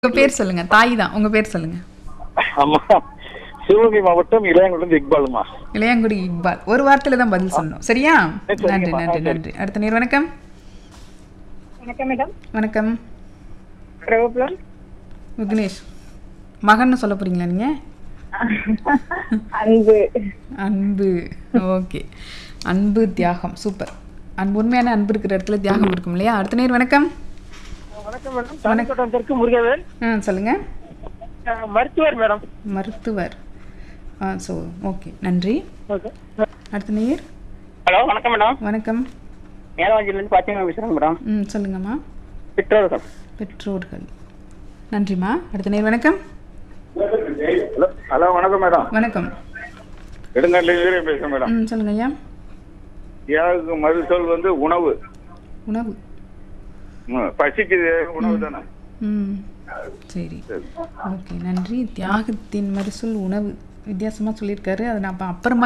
உங்க பேர் சொல்லுங்க தாய் தான் உங்க பேர் சொல்லுங்க ஆமா சிவகங்கை மாவட்டம் இளையங்குளம் இக்பாலுமா இளையாங்குடி இக்பால் ஒரு வார்த்தையில தான் பதில் சொல்லணும் சரியா சரிங்கம்மா. நன்றி நன்றி சரி. நன்றி அடுத்த நேர் வணக்கம் வணக்கம் மேடம் வணக்கம் பிரபுலம் விக்னேஷ் மகன்னு சொல்ல போறீங்களா நீங்க அன்பு அன்பு ஓகே அன்பு தியாகம் சூப்பர் அன்பு உண்மையான அன்பு இருக்கிற இடத்துல தியாகம் இருக்கும் இல்லையா அடுத்த நேர் வணக்கம் வணக்கம் மேடம் தானிக்கோட்டம் தெற்கு முருகவேல் ஆ சொல்லுங்க அஹ், மருத்துவர் மேடம் மருத்துவர் ஆ ஸோ ஓகே நன்றி அடுத்த நேர் ஹலோ வணக்கம் மேடம் வணக்கம் மேலவாஞ்சிலிருந்து பாத்திமா பேசுறேன் மேடம் ம் சொல்லுங்கம்மா பெற்றோர்கள் பெற்றோர்கள் நன்றிம்மா அடுத்த நேர் வணக்கம் ஹலோ ஹலோ வணக்கம் மேடம் வணக்கம் நெடுங்காட்டிலிருந்து பேசுறேன் மேடம் ம் சொல்லுங்க ஐயா எனக்கு மறுசொல் வந்து உணவு உணவு ம், பசிக்குது உணவு தானே ம் சரி ஓகே நன்றி தியாகத்தின் மறுசொல் உணவு வித்தியாசமாக சொல்லியிருக்காரு அதை நான் அப்ப அப்புறமா